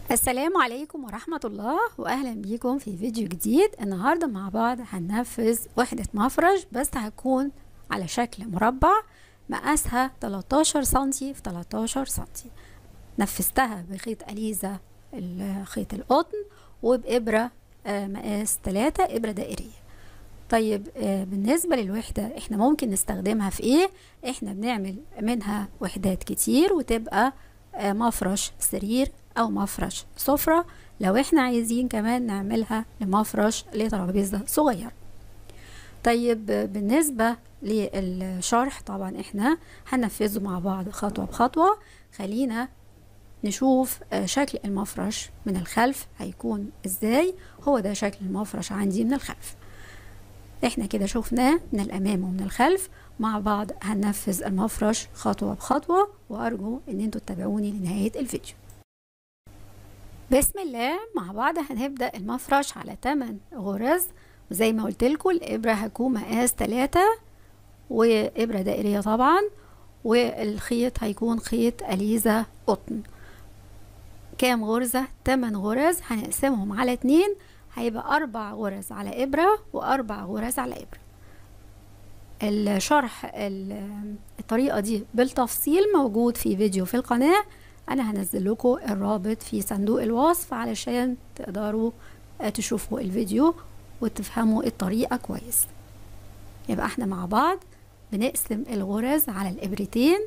السلام عليكم ورحمة الله وأهلا بيكم في فيديو جديد النهاردة مع بعض هننفذ وحدة مفرش بس هتكون على شكل مربع مقاسها 13 سنتي في 13 سنتي نفذتها بخيط أليزا خيط القطن وبإبرة مقاس 3 إبرة دائرية طيب بالنسبة للوحدة احنا ممكن نستخدمها في ايه احنا بنعمل منها وحدات كتير وتبقى مفرش سرير او مفرش سفرة لو احنا عايزين كمان نعملها لمفرش لترابيزة صغير طيب بالنسبة للشرح طبعا احنا هننفذه مع بعض خطوة بخطوة خلينا نشوف شكل المفرش من الخلف هيكون ازاي هو ده شكل المفرش عندي من الخلف احنا كده شفناه من الامام ومن الخلف مع بعض هننفذ المفرش خطوة بخطوة وارجو ان انتوا تتابعوني لنهاية الفيديو بسم الله مع بعض هنبدأ المفرش على 8 غرز وزي ما قلت لكم الابرة هتكون مقاس 3 وابرة دائرية طبعا والخيط هيكون خيط اليزا قطن كام غرزة 8 غرز هنقسمهم على 2 هيبقى أربع غرز على إبرة وأربع غرز على إبرة الشرح الطريقة دي بالتفصيل موجود في فيديو في القناة أنا هنزل لكم الرابط في صندوق الوصف علشان تقدروا تشوفوا الفيديو وتفهموا الطريقة كويس يبقى احنا مع بعض بنقسم الغرز على الإبرتين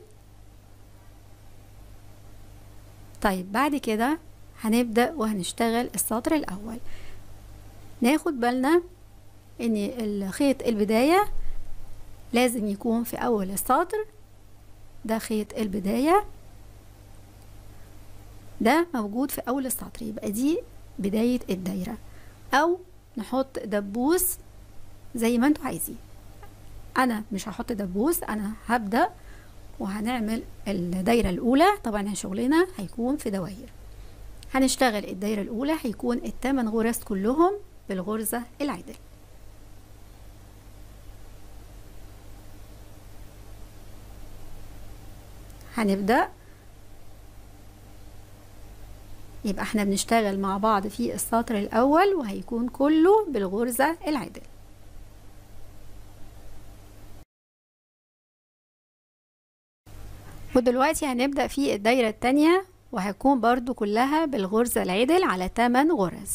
طيب بعد كده هنبدأ وهنشتغل السطر الأول ناخد بالنا ان الخيط البداية لازم يكون في اول السطر ده خيط البداية ده موجود في اول السطر يبقى دي بداية الدايرة او نحط دبوس زي ما انتوا عايزين انا مش هحط دبوس انا هبدأ وهنعمل الدايرة الاولى طبعا شغلنا هيكون في دواير هنشتغل الدايرة الاولى هيكون التمن غرز كلهم بالغرزة العدل هنبدأ يبقى احنا بنشتغل مع بعض في السطر الأول وهيكون كله بالغرزة العدل ودلوقتي هنبدأ في الدايرة التانية وهيكون برضو كلها بالغرزة العدل على 8 غرز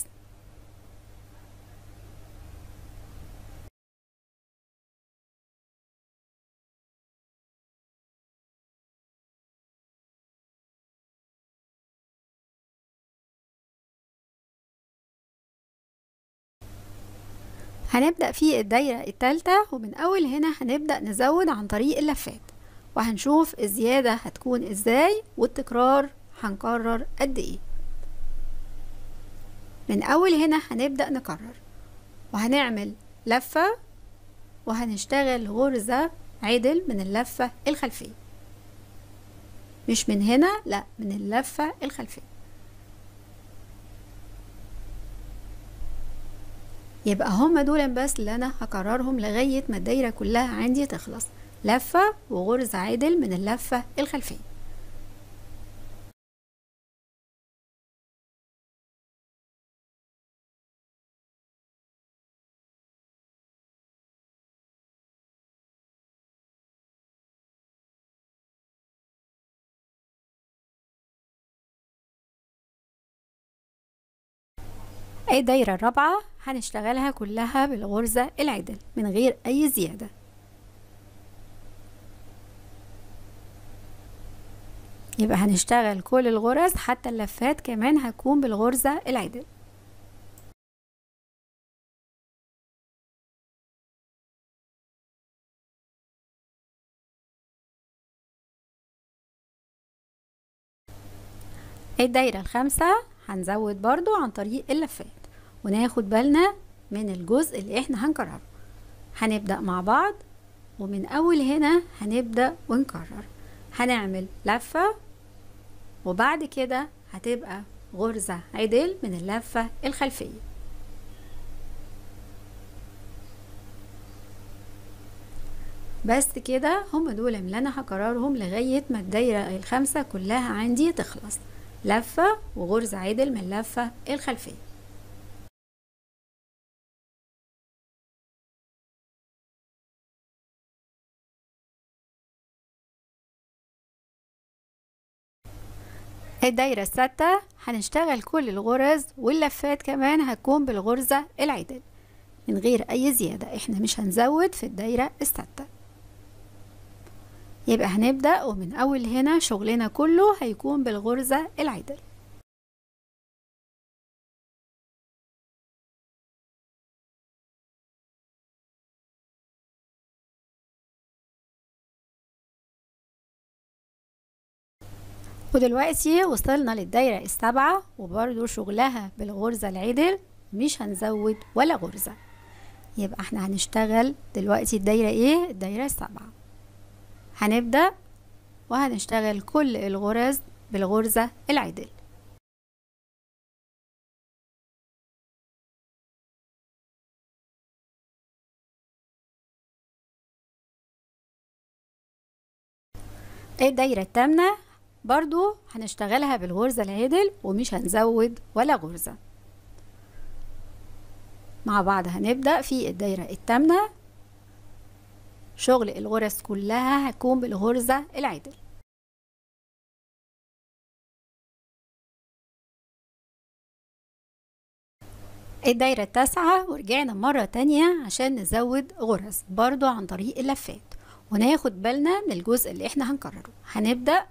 هنبدأ في الدايرة التالتة ومن أول هنا هنبدأ نزود عن طريق اللفات وهنشوف الزيادة هتكون ازاي والتكرار هنكرر قد ايه من أول هنا هنبدأ نكرر وهنعمل لفة وهنشتغل غرزة عدل من اللفة الخلفية مش من هنا لا من اللفة الخلفية يبقى هما دول بس اللي انا هكررهم لغاية ما الدايرة كلها عندي تخلص لفة وغرزة عدل من اللفة الخلفية الدايرة الرابعة هنشتغلها كلها بالغرزة العدل من غير أي زيادة يبقى هنشتغل كل الغرز حتى اللفات كمان هتكون بالغرزة العدل الدايرة الخامسة هنزود برضو عن طريق اللفات وناخد بالنا من الجزء اللي احنا هنكرره هنبدأ مع بعض ومن اول هنا هنبدأ ونكرر هنعمل لفة وبعد كده هتبقى غرزة عدل من اللفة الخلفية بس كده هم دول اللي انا هكررهم لغاية ما الدايرة الخامسة كلها عندي تخلص لفة وغرزة عدل من اللفة الخلفية الدايرة الستة هنشتغل كل الغرز واللفات كمان هتكون بالغرزة العدل من غير أي زيادة احنا مش هنزود في الدايرة الستة يبقى هنبدأ ومن أول هنا شغلنا كله هيكون بالغرزة العدل ودلوقتي وصلنا للدايرة السابعة وبرضو شغلها بالغرزة العدل مش هنزود ولا غرزة يبقى احنا هنشتغل دلوقتي الدايرة ايه الدايرة السابعة هنبدأ وهنشتغل كل الغرز بالغرزة العدل الدايرة التامنة برضو هنشتغلها بالغرزة العدل ومش هنزود ولا غرزة مع بعض هنبدأ في الدايرة التامنة شغل الغرز كلها هتكون بالغرزة العدل الدايرة التاسعة ورجعنا مرة تانية عشان نزود غرز برضو عن طريق اللفات وناخد بالنا من الجزء اللي احنا هنكرره هنبدأ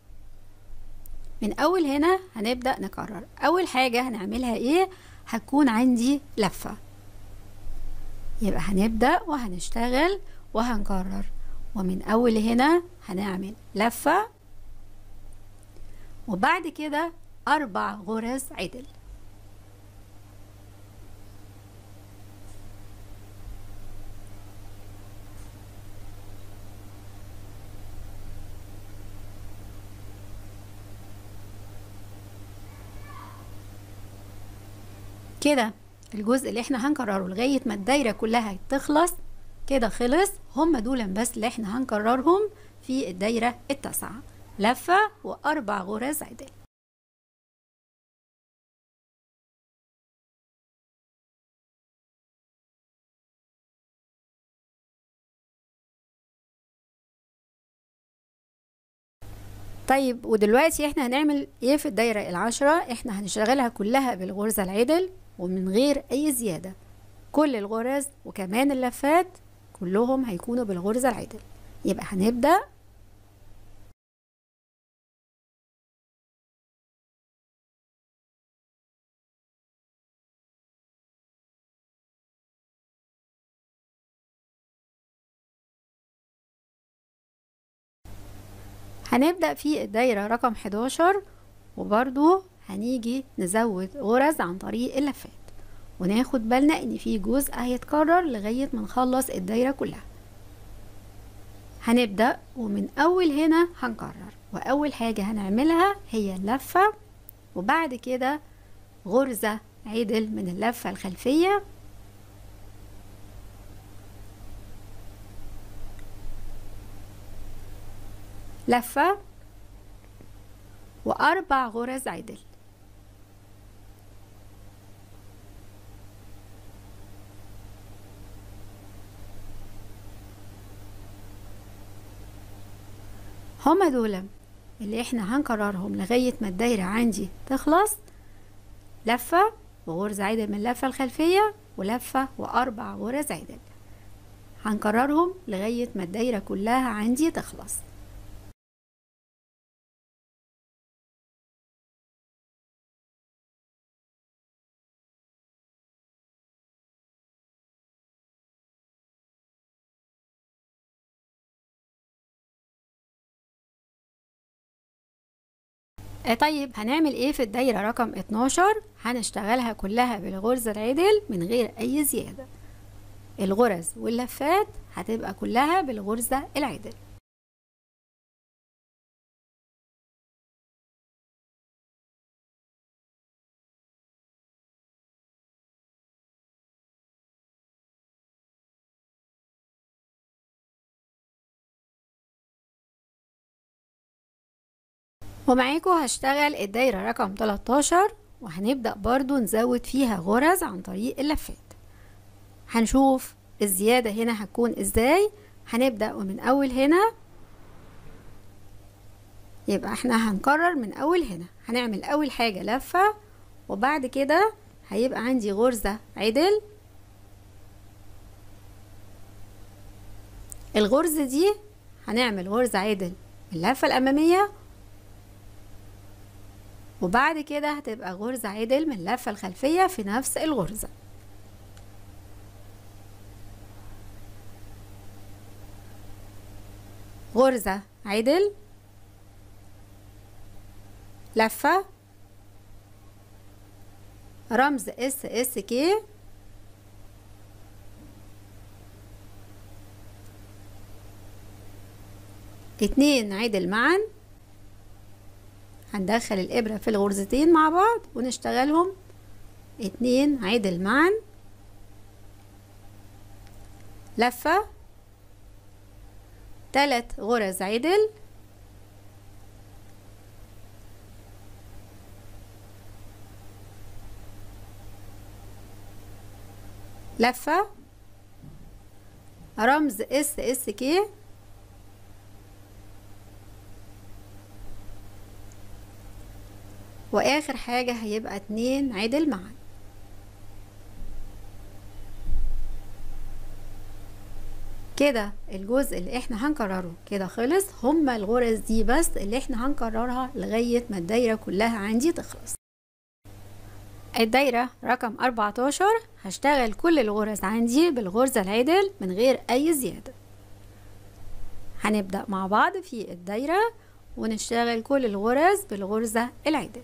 من اول هنا هنبدأ نكرر اول حاجة هنعملها ايه هتكون عندي لفة يبقى هنبدأ وهنشتغل وهنكرر ومن اول هنا هنعمل لفة وبعد كده اربع غرز عدل كده الجزء اللي احنا هنكرره لغاية ما الدايرة كلها تخلص كده خلص هم دول بس اللي احنا هنكررهم في الدايرة التاسعة لفة وأربع غرز عدل طيب ودلوقتي احنا هنعمل ايه في الدايرة العشرة احنا هنشتغلها كلها بالغرزة العدل ومن غير اي زيادة كل الغرز وكمان اللفات كلهم هيكونوا بالغرزة العدل يبقى هنبدأ هنبدأ في الدايرة رقم 11 وبرضو هنيجي نزود غرز عن طريق اللفات وناخد بالنا ان في جزء هيتكرر لغاية ما نخلص الدايرة كلها هنبدأ ومن اول هنا هنكرر واول حاجة هنعملها هي اللفة وبعد كده غرزة عدل من اللفة الخلفية لفة وأربع غرز عدل هما دول اللي احنا هنكررهم لغاية ما الدايرة عندي تخلص لفة وغرزة عدل من اللفة الخلفية ولفة وأربع غرز عدل هنكررهم لغاية ما الدايرة كلها عندي تخلص طيب هنعمل ايه في الدايرة رقم 12 هنشتغلها كلها بالغرزة العدل من غير اي زيادة الغرز واللفات هتبقى كلها بالغرزة العدل ومعاكم هشتغل الدايرة رقم 13 وهنبدأ برضو نزود فيها غرز عن طريق اللفات هنشوف الزيادة هنا هتكون ازاي هنبدأ ومن اول هنا يبقى احنا هنكرر من اول هنا هنعمل اول حاجة لفة وبعد كده هيبقى عندي غرزة عدل الغرزة دي هنعمل غرزة عدل اللفة الأمامية وبعد كده هتبقى غرزة عدل من اللفة الخلفية في نفس الغرزة غرزة عدل لفة رمز اس اس كي اتنين عدل معا هندخل الإبرة في الغرزتين مع بعض ونشتغلهم اتنين عدل معا لفة تلات غرز عدل لفة رمز اس اس كي واخر حاجة هيبقى اتنين عدل معا كده الجزء اللي احنا هنكرره كده خلص هما الغرز دي بس اللي احنا هنكررها لغاية ما الدايرة كلها عندي تخلص الدايرة رقم 14 هشتغل كل الغرز عندي بالغرزة العدل من غير اي زيادة هنبدأ مع بعض في الدايرة ونشتغل كل الغرز بالغرزة العدل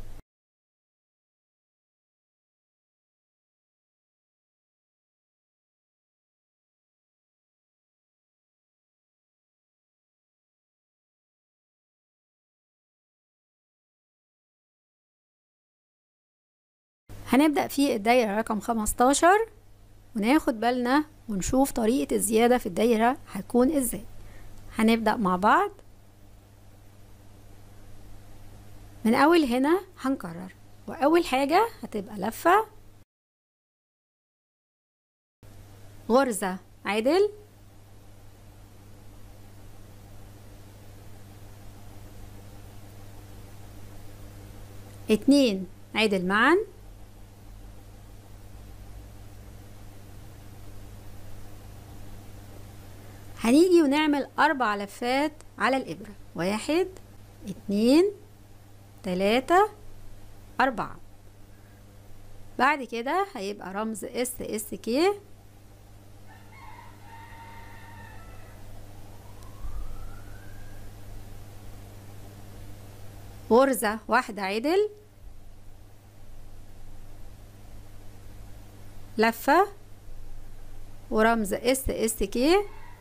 هنبدأ في الدايرة رقم 15 وناخد بالنا ونشوف طريقة الزيادة في الدايرة هتكون ازاي هنبدأ مع بعض من أول هنا هنكرر وأول حاجة هتبقى لفة غرزة عدل اتنين عدل معا هنيجي ونعمل أربع لفات على الإبرة واحد اتنين تلاتة أربعة بعد كده هيبقى رمز اس اس كي غرزة واحدة عدل لفة ورمز اس اس كي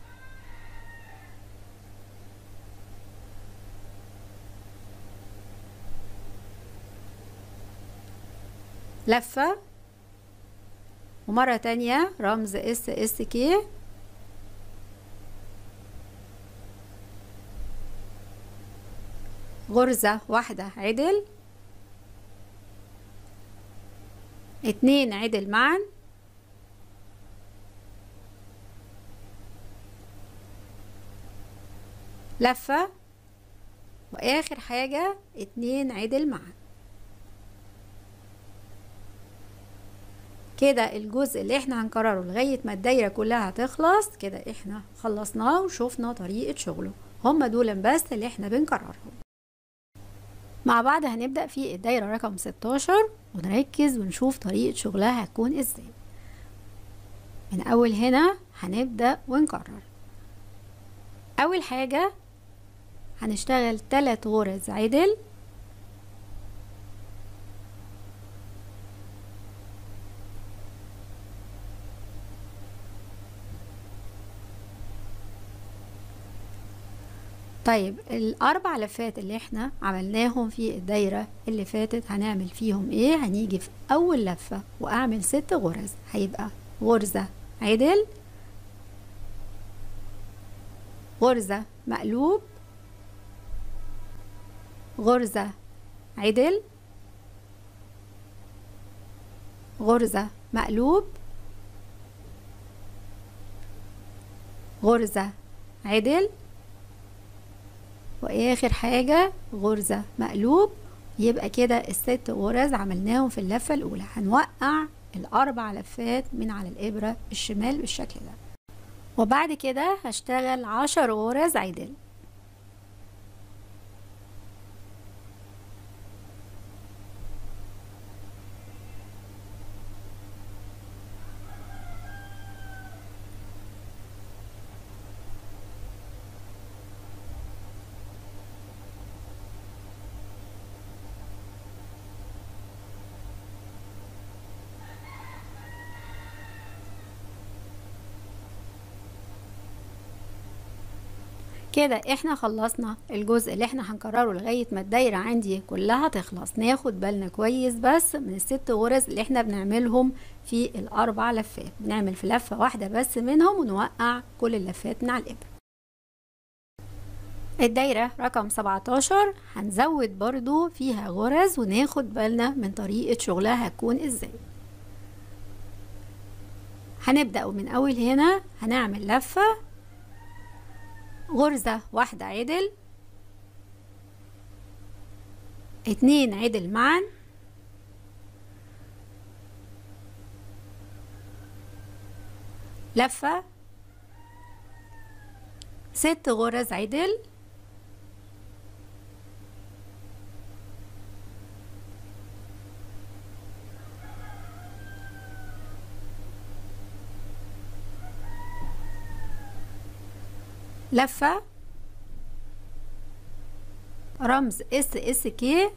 لفة ومرة تانية رمز اس اس كي غرزة واحدة عدل اتنين عدل معا لفة واخر حاجة اتنين عدل معا كده الجزء اللي احنا هنكرره لغاية ما الدايرة كلها هتخلص كده احنا خلصناه وشوفنا طريقة شغله هما دول بس اللي احنا بنكررهم مع بعض هنبدأ في الدايرة رقم 16 ونركز ونشوف طريقة شغلها هتكون ازاي من اول هنا هنبدأ ونكرر اول حاجة هنشتغل تلات غرز عدل طيب الاربع لفات اللي احنا عملناهم في الدايرة اللي فاتت هنعمل فيهم ايه هنيجي في اول لفة واعمل ست غرز هيبقى غرزة عدل غرزة مقلوب غرزة عدل غرزة مقلوب غرزة عدل واخر حاجة غرزة مقلوب يبقى كده الست غرز عملناهم في اللفة الاولى هنوقع الاربع لفات من على الابرة الشمال بالشكل ده وبعد كده هشتغل عشر غرز عدل كده احنا خلصنا الجزء اللي احنا هنكرره لغاية ما الدايرة عندي كلها تخلص ناخد بالنا كويس بس من الست غرز اللي احنا بنعملهم في الاربع لفات بنعمل في لفة واحدة بس منهم ونوقع كل اللفات من على الابرة الدايرة رقم 17 هنزود برضو فيها غرز وناخد بالنا من طريقة شغلها هتكون ازاي هنبدأ من اول هنا هنعمل لفة غرزة واحدة عدل اتنين عدل معا لفة ست غرز عدل لفة رمز اس اس كي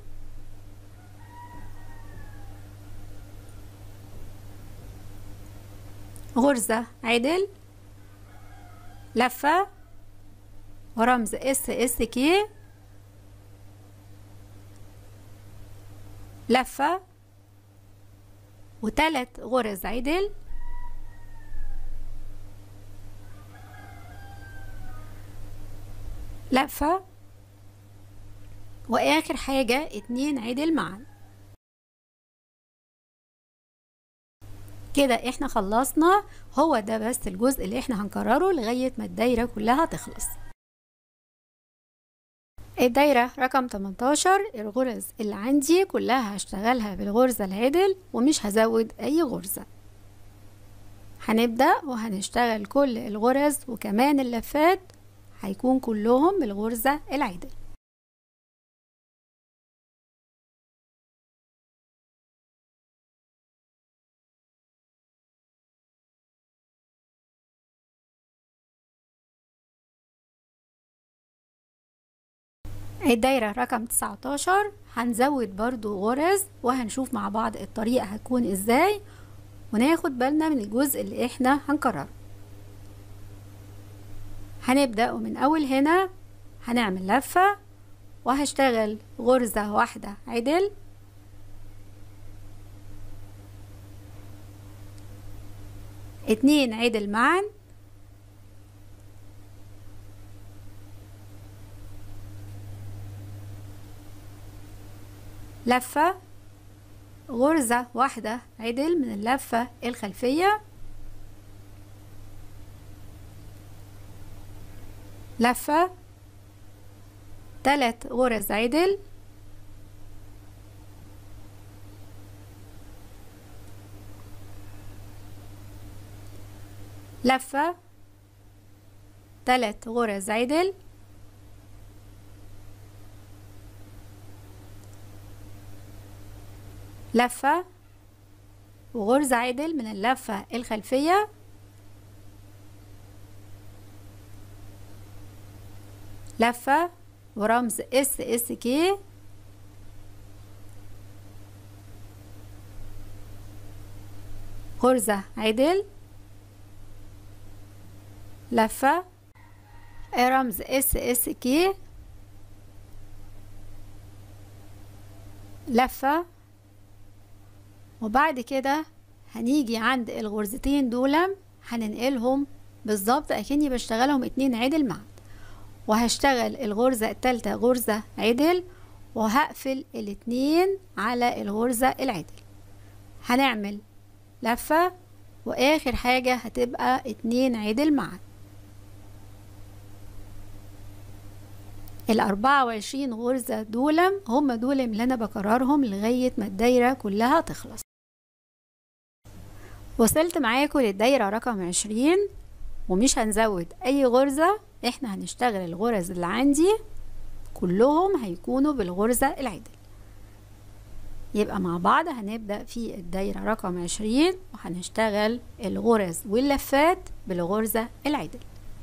غرزة عدل لفة ورمز اس اس كي لفة وتلات غرز عدل لفة واخر حاجة اتنين عدل معا كده احنا خلصنا هو ده بس الجزء اللي احنا هنكرره لغاية ما الدايرة كلها تخلص الدايرة رقم 18 الغرز اللي عندي كلها هشتغلها بالغرزة العدل ومش هزود اي غرزة هنبدأ وهنشتغل كل الغرز وكمان اللفات هيكون كلهم بالغرزة العدل الدايرة رقم 19 هنزود برضو غرز وهنشوف مع بعض الطريقة هتكون ازاي وناخد بالنا من الجزء اللي احنا هنكرره هنبدأ من أول هنا هنعمل لفة وهشتغل غرزة واحدة عدل اتنين عدل معا لفة غرزة واحدة عدل من اللفة الخلفية لفة تلات غرز عدل لفة تلات غرز عدل لفة وغرزة عدل من اللفة الخلفية لفة ورمز اس اس كي غرزة عدل لفة رمز اس اس كي لفة وبعد كده هنيجي عند الغرزتين دول هننقلهم بالظبط اكني بشتغلهم اتنين عدل معا وهشتغل الغرزة التالتة غرزة عدل وهقفل الاتنين على الغرزة العدل هنعمل لفة واخر حاجة هتبقى اتنين عدل معا الأربعة وعشرين غرزة دولم هم دولم اللي أنا بكررهم لغاية ما الدايرة كلها تخلص وصلت معاكم للدايرة رقم عشرين ومش هنزود أي غرزة احنا هنشتغل الغرز اللي عندي كلهم هيكونوا بالغرزة العدل يبقى مع بعض هنبدأ في الدايرة رقم عشرين وهنشتغل الغرز واللفات بالغرزة العدل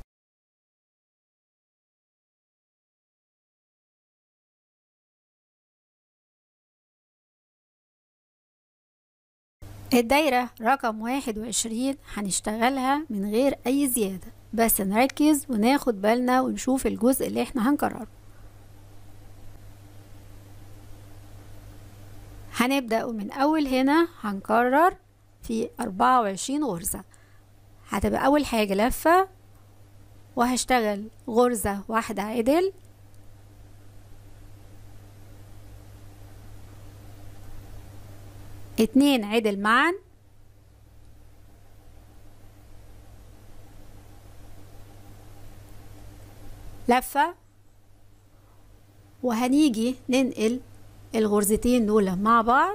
الدايرة رقم واحد وعشرين هنشتغلها من غير أي زيادة بس نركز وناخد بالنا ونشوف الجزء اللي احنا هنكرره هنبدأ من أول هنا هنكرر في أربعة وعشرين غرزة هتبقى أول حاجة لفة وهشتغل غرزة واحدة عدل اتنين عدل معا لفة وهنيجي ننقل الغرزتين دول مع بعض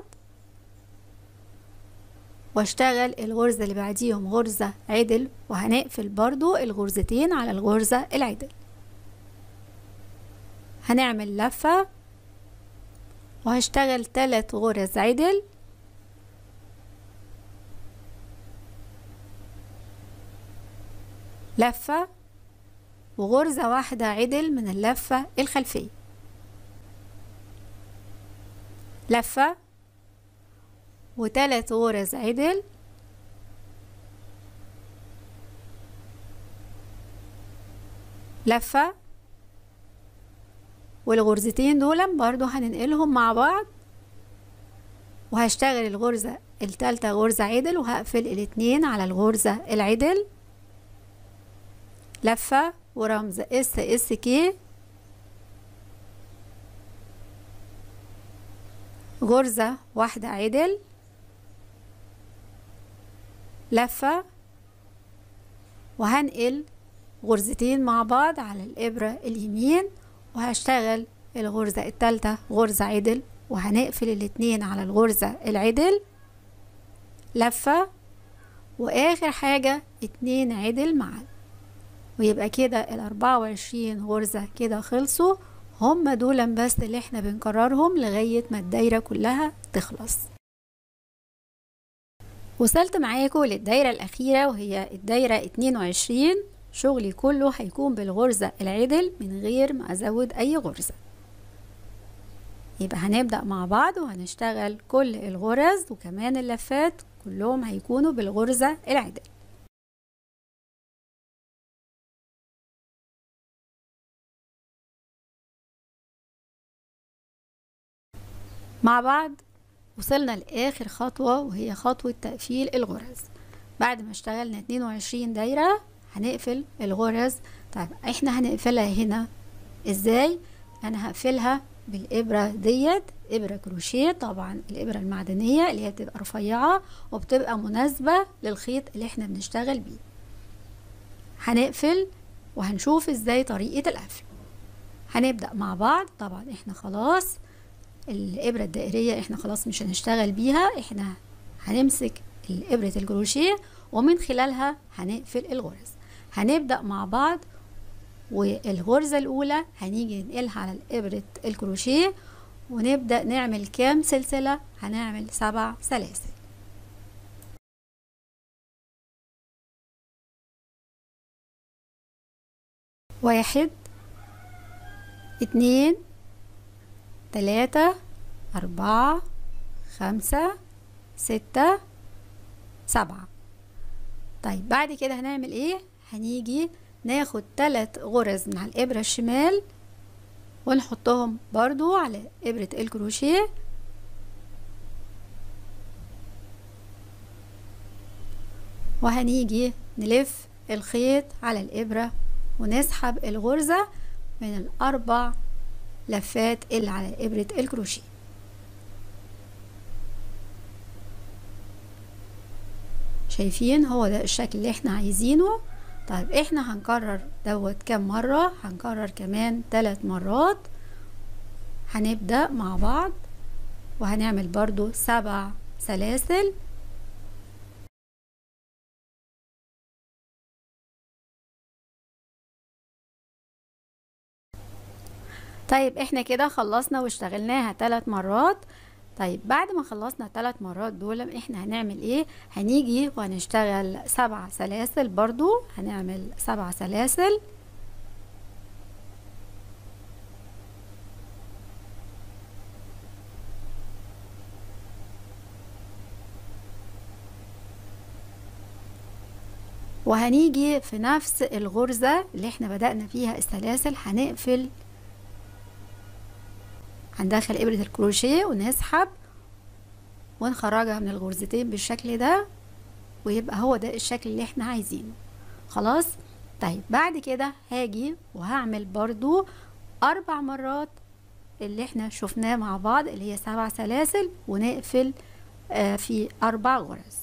واشتغل الغرزة اللي بعديهم غرزة عدل وهنقفل برضو الغرزتين على الغرزة العدل هنعمل لفة وهشتغل تلات غرز عدل لفة وغرزة واحدة عدل من اللفة الخلفية لفة وتلات غرز عدل لفة والغرزتين دول برضو هننقلهم مع بعض وهشتغل الغرزة التالتة غرزة عدل وهقفل الاتنين على الغرزة العدل لفة ورمز اس اس كي غرزة واحدة عدل لفة وهنقل غرزتين مع بعض على الإبرة اليمين وهشتغل الغرزة التالتة غرزة عدل وهنقفل الاتنين على الغرزة العدل لفة وآخر حاجة اتنين عدل معا ويبقى كده الأربعة وعشرين غرزة كده خلصوا هم دول بس اللي احنا بنكررهم لغاية ما الدايرة كلها تخلص وصلت معاكم للدايرة الأخيرة وهي الدايرة اتنين وعشرين شغلي كله هيكون بالغرزة العدل من غير ما أزود أي غرزة يبقى هنبدأ مع بعض وهنشتغل كل الغرز وكمان اللفات كلهم هيكونوا بالغرزة العدل مع بعض وصلنا لآخر خطوة وهي خطوة تقفيل الغرز بعد ما اشتغلنا 22 دايرة هنقفل الغرز طيب احنا هنقفلها هنا ازاي انا هقفلها بالابرة ديت ابرة كروشيه طبعا الابرة المعدنية اللي هي بتبقى رفيعة وبتبقى مناسبة للخيط اللي احنا بنشتغل بيه هنقفل وهنشوف ازاي طريقة القفل هنبدأ مع بعض طبعا احنا خلاص الإبرة الدائرية احنا خلاص مش هنشتغل بيها احنا هنمسك الإبرة الكروشيه ومن خلالها هنقفل الغرز هنبدأ مع بعض والغرزة الأولى هنيجي ننقلها على الإبرة الكروشيه ونبدأ نعمل كام سلسلة هنعمل سبع سلاسل واحد اتنين تلاتة أربعة خمسة ستة سبعة طيب بعد كده هنعمل ايه هنيجي ناخد تلات غرز من على الإبرة الشمال ونحطهم برضو على إبرة الكروشيه وهنيجي نلف الخيط على الإبرة ونسحب الغرزة من الأربع لفات اللي على ابرة الكروشيه شايفين هو ده الشكل اللي احنا عايزينه طيب احنا هنكرر دوت كام مرة هنكرر كمان ثلاث مرات هنبدأ مع بعض وهنعمل برضو سبع سلاسل طيب احنا كده خلصنا واشتغلناها ثلاث مرات طيب بعد ما خلصنا ثلاث مرات دول احنا هنعمل ايه هنيجي وهنشتغل سبع سلاسل برضو هنعمل سبع سلاسل وهنيجي في نفس الغرزة اللي احنا بدأنا فيها السلاسل هنقفل هندخل إبرة الكروشيه ونسحب ونخرجها من الغرزتين بالشكل ده ويبقى هو ده الشكل اللي احنا عايزينه خلاص طيب بعد كده هاجي وهعمل برضو أربع مرات اللي احنا شفناه مع بعض اللي هي سبع سلاسل ونقفل آه في أربع غرز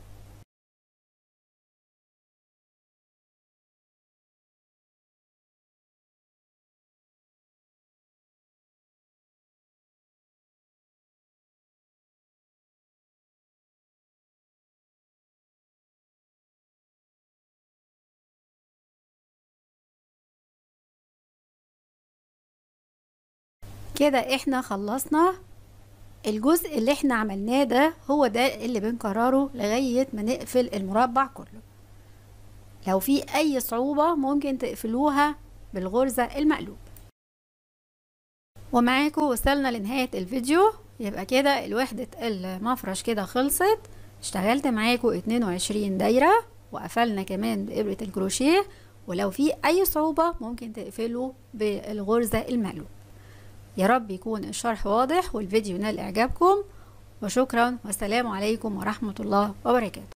كده احنا خلصنا الجزء اللي احنا عملناه ده هو ده اللي بنكرره لغاية ما نقفل المربع كله لو في اي صعوبة ممكن تقفلوها بالغرزة المقلوب ومعاكم وصلنا لنهاية الفيديو يبقى كده الوحدة المفرش كده خلصت اشتغلت معاكم 22 دايرة وقفلنا كمان بإبرة الكروشيه ولو في اي صعوبة ممكن تقفلوا بالغرزة المقلوب يا رب يكون الشرح واضح والفيديو نال إعجابكم وشكرا والسلام عليكم ورحمة الله وبركاته